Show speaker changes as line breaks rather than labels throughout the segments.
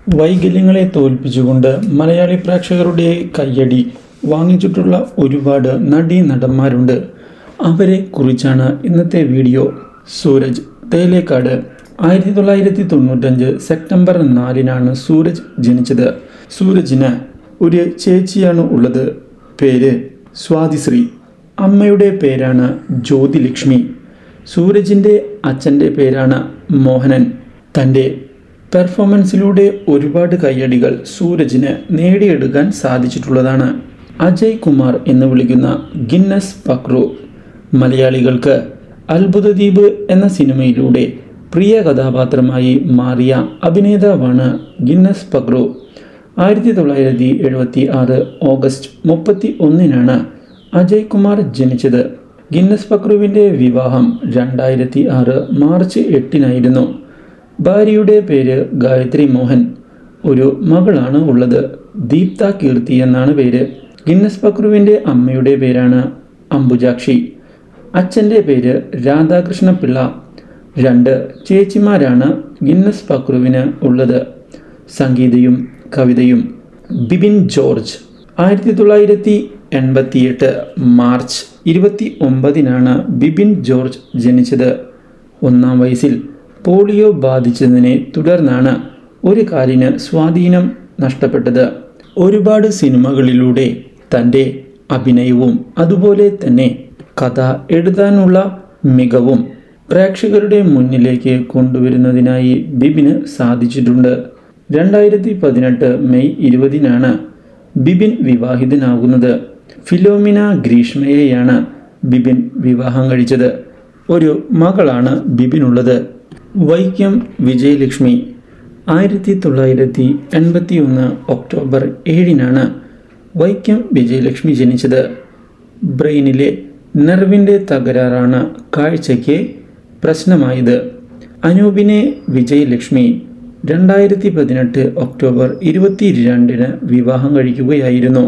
വൈകല്യങ്ങളെ തോൽപ്പിച്ചുകൊണ്ട് മലയാളി പ്രേക്ഷകരുടെ കയ്യടി വാങ്ങിച്ചിട്ടുള്ള ഒരുപാട് നടീ നടന്മാരുണ്ട് അവരെ കുറിച്ചാണ് ഇന്നത്തെ വീഡിയോ സൂരജ് തേലേക്കാട് ആയിരത്തി തൊള്ളായിരത്തി തൊണ്ണൂറ്റഞ്ച് സെപ്റ്റംബർ നാലിനാണ് സൂരജ് ജനിച്ചത് സൂരജിന് ഒരു ചേച്ചിയാണ് ഉള്ളത് പേര് സ്വാതിശ്രീ അമ്മയുടെ പേരാണ് ജ്യോതിലക്ഷ്മി സൂരജിൻ്റെ അച്ഛൻ്റെ പേരാണ് മോഹനൻ തൻ്റെ പെർഫോമൻസിലൂടെ ഒരുപാട് കയ്യടികൾ സൂരജിന് നേടിയെടുക്കാൻ സാധിച്ചിട്ടുള്ളതാണ് അജയ് കുമാർ എന്ന് വിളിക്കുന്ന ഗിന്നസ് പക്രു മലയാളികൾക്ക് അത്ഭുതദ്വീപ് എന്ന സിനിമയിലൂടെ പ്രിയ കഥാപാത്രമായി മാറിയ അഭിനേതാവാണ് ഗിന്നസ് പക്രു ആയിരത്തി തൊള്ളായിരത്തി എഴുപത്തി ആറ് ഓഗസ്റ്റ് മുപ്പത്തി ഒന്നിനാണ് അജയ് കുമാർ ജനിച്ചത് ഗിന്നസ് പക്രുവിൻ്റെ വിവാഹം രണ്ടായിരത്തി ആറ് മാർച്ച് എട്ടിനായിരുന്നു ഭാര്യയുടെ പേര് ഗായത്രി മോഹൻ ഒരു മകളാണ് ഉള്ളത് ദീപ്ത കീർത്തി എന്നാണ് പേര് ഗിന്നസ് പക്രുവിൻ്റെ അമ്മയുടെ പേരാണ് അംബുജാക്ഷി അച്ഛൻ്റെ പേര് രാധാകൃഷ്ണ പിള്ള രണ്ട് ചേച്ചിമാരാണ് ഗിന്നസ് പക്രുവിന് ഉള്ളത് സംഗീതയും കവിതയും ബിബിൻ ജോർജ് ആയിരത്തി തൊള്ളായിരത്തി എൺപത്തിയെട്ട് മാർച്ച് ഇരുപത്തി ഒമ്പതിനാണ് ബിബിൻ ജോർജ് ജനിച്ചത് ഒന്നാം വയസ്സിൽ പോളിയോ ബാധിച്ചതിനെ തുടർന്നാണ് ഒരു കാലിന് സ്വാധീനം നഷ്ടപ്പെട്ടത് ഒരുപാട് സിനിമകളിലൂടെ തൻ്റെ അഭിനയവും അതുപോലെ തന്നെ കഥ എഴുതാനുള്ള മികവും പ്രേക്ഷകരുടെ മുന്നിലേക്ക് കൊണ്ടുവരുന്നതിനായി ബിബിന് സാധിച്ചിട്ടുണ്ട് രണ്ടായിരത്തി പതിനെട്ട് മെയ് ഇരുപതിനാണ് ബിബിൻ വിവാഹിതനാകുന്നത് ഫിലോമിന ഗ്രീഷ്മയെയാണ് ബിബിൻ വിവാഹം കഴിച്ചത് ഒരു മകളാണ് ബിബിനുള്ളത് വൈക്കം വിജയലക്ഷ്മി ആയിരത്തി തൊള്ളായിരത്തി എൺപത്തി ഒന്ന് ഒക്ടോബർ ഏഴിനാണ് വൈക്കം വിജയലക്ഷ്മി ജനിച്ചത് ബ്രെയിനിലെ നെർവിൻ്റെ തകരാറാണ് കാഴ്ചയ്ക്ക് പ്രശ്നമായത് അനൂപിനെ വിജയലക്ഷ്മി രണ്ടായിരത്തി പതിനെട്ട് ഒക്ടോബർ ഇരുപത്തി രണ്ടിന് വിവാഹം കഴിക്കുകയായിരുന്നു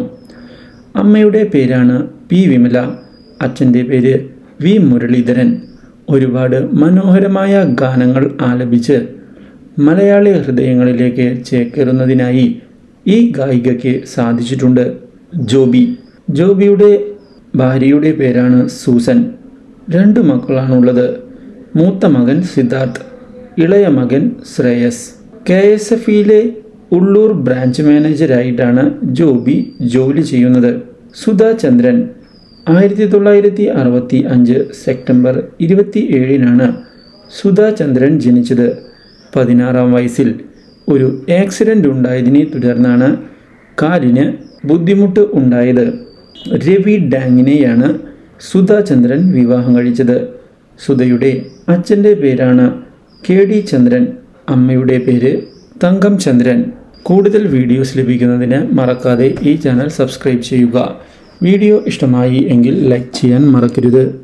അമ്മയുടെ പേരാണ് പി വിമല അച്ഛൻ്റെ പേര് വി മുരളീധരൻ ഒരുപാട് മനോഹരമായ ഗാനങ്ങൾ ആലപിച്ച് മലയാളി ഹൃദയങ്ങളിലേക്ക് ചേക്കേറുന്നതിനായി ഈ ഗായികയ്ക്ക് സാധിച്ചിട്ടുണ്ട് ജോബി ജോബിയുടെ ഭാര്യയുടെ പേരാണ് സൂസൻ രണ്ട് മക്കളാണുള്ളത് മൂത്ത മകൻ സിദ്ധാർത്ഥ് ഇളയ മകൻ ശ്രേയസ് കെ എസ് എഫിയിലെ ഉള്ളൂർ ബ്രാഞ്ച് മാനേജരായിട്ടാണ് ജോബി ജോലി ചെയ്യുന്നത് സുധാ ചന്ദ്രൻ ആയിരത്തി തൊള്ളായിരത്തി അറുപത്തി അഞ്ച് സെപ്റ്റംബർ ഇരുപത്തി ഏഴിനാണ് സുധാ ചന്ദ്രൻ ജനിച്ചത് പതിനാറാം വയസ്സിൽ ഒരു ആക്സിഡൻ്റ് ഉണ്ടായതിനെ തുടർന്നാണ് കാലിന് ബുദ്ധിമുട്ട് ഉണ്ടായത് രവി ഡാങ്ങിനെയാണ് സുധാ ചന്ദ്രൻ വിവാഹം കഴിച്ചത് സുധയുടെ അച്ഛൻ്റെ പേരാണ് കെ ഡി ചന്ദ്രൻ അമ്മയുടെ പേര് തങ്കം ചന്ദ്രൻ കൂടുതൽ വീഡിയോസ് ലഭിക്കുന്നതിന് മറക്കാതെ ഈ ചാനൽ സബ്സ്ക്രൈബ് ചെയ്യുക വീഡിയോ ഇഷ്ടമായി എങ്കിൽ ലൈക്ക് ചെയ്യാൻ മറക്കരുത്